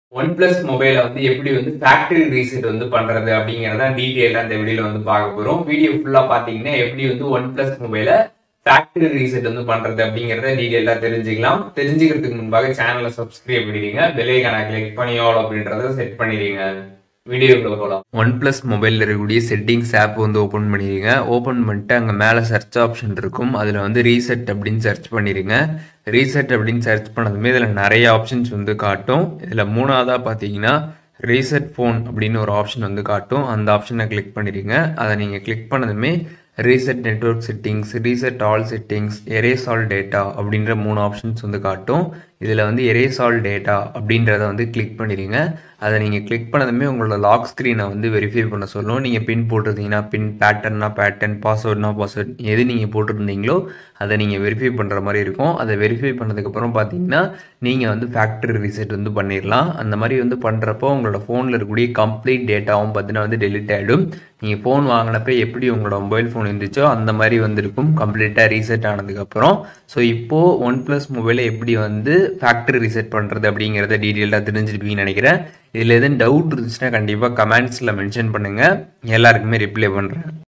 one plus மொபைலை வந்து எப்படி வந்து ஃபேக்டரி ரீசெட் வந்து பண்றது அப்படிங்கறத டீட்டெயிலாக இந்த வீடியோல வந்து பார்க்க போறோம் வீடியோ ஃபுல்லா பாத்தீங்கன்னா எப்படி வந்து ஒன் பிளஸ் மொபைலை ஃபேக்டரி ரீசெட் வந்து பண்றது அப்படிங்கறத டீட்டெயிலாக தெரிஞ்சுக்கலாம் தெரிஞ்சுக்கிறதுக்கு முன்பாக சேனலை சப்ஸ்கிரைப் பண்ணிடுங்க பெல்லைக்கான கிளிக் பண்ணி ஆல் அப்படின்றத செட் பண்ணிடுங்க வீடியோக்குள்ள போகலாம் ஒன் பிளஸ் மொபைலில் இருக்கக்கூடிய செட்டிங்ஸ் ஆப் வந்து ஓப்பன் பண்ணிடுங்க ஓப்பன் பண்ணிட்டு அங்கே மேலே சர்ச் ஆப்ஷன் இருக்கும் அதில் வந்து ரீசெட் அப்படின்னு சர்ச் பண்ணிடுங்க ரீசெட் அப்படின்னு சர்ச் பண்ணதுமே இதில் நிறைய ஆப்ஷன்ஸ் வந்து காட்டும் இதில் மூணாவதாக பார்த்தீங்கன்னா ரீசெட் ஃபோன் அப்படின்னு ஒரு ஆப்ஷன் வந்து காட்டும் அந்த ஆப்ஷனை கிளிக் பண்ணிடுங்க அதை நீங்கள் கிளிக் பண்ணதுமே reset network settings reset all settings erase all data அப்படின்ற மூணு ஆப்ஷன்ஸ் வந்து காட்டும் இதில் வந்து எரேஸ் ஆல் டேட்டா அப்படின்றத வந்து கிளிக் பண்ணிடுங்க அதை நீங்கள் கிளிக் பண்ணதுமே உங்களோட லாக் ஸ்க்ரீனை வந்து வெரிஃபை பண்ண சொல்லும் நீங்கள் பின் போட்டிருந்தீங்கன்னா பின் பேட்டர்னா பேட்டர்ன் பாஸ்வேர்ட்னா பாஸ்வேர்ட் எது நீங்கள் போட்டிருந்தீங்களோ அதை நீங்கள் வெரிஃபை பண்ணுற மாதிரி இருக்கும் அதை வெரிஃபை பண்ணதுக்கப்புறம் பார்த்தீங்கன்னா நீங்கள் வந்து ஃபேக்ட்ரி ரீசெட் வந்து பண்ணிடலாம் அந்த மாதிரி வந்து பண்ணுறப்போ உங்களோட ஃபோனில் இருக்கக்கூடிய கம்ப்ளீட் டேட்டாவும் பார்த்தீங்கன்னா வந்து டெலிட் ஆகிடும் நீங்கள் ஃபோன் வாங்கினப்ப எப்படி உங்களோட மொபைல் ஃபோன் இருந்துச்சோ அந்த மாதிரி வந்து இருக்கும் கம்ப்ளீட்டாக ரீசெட் ஆனதுக்கப்புறம் ஸோ இப்போது ஒன் ப்ளஸ் மொபைலை எப்படி வந்து ஃபேக்ட்ரி ரீசெட் பண்ணுறது அப்படிங்கிறத டீட்டெயிலாக தெரிஞ்சிருப்பீங்கன்னு நினைக்கிறேன் இதில் எதுவும் டவுட் இருந்துச்சுன்னா கண்டிப்பாக கமெண்ட்ஸில் மென்ஷன் பண்ணுங்கள் எல்லாருக்குமே ரிப்ளை பண்ணுறேன்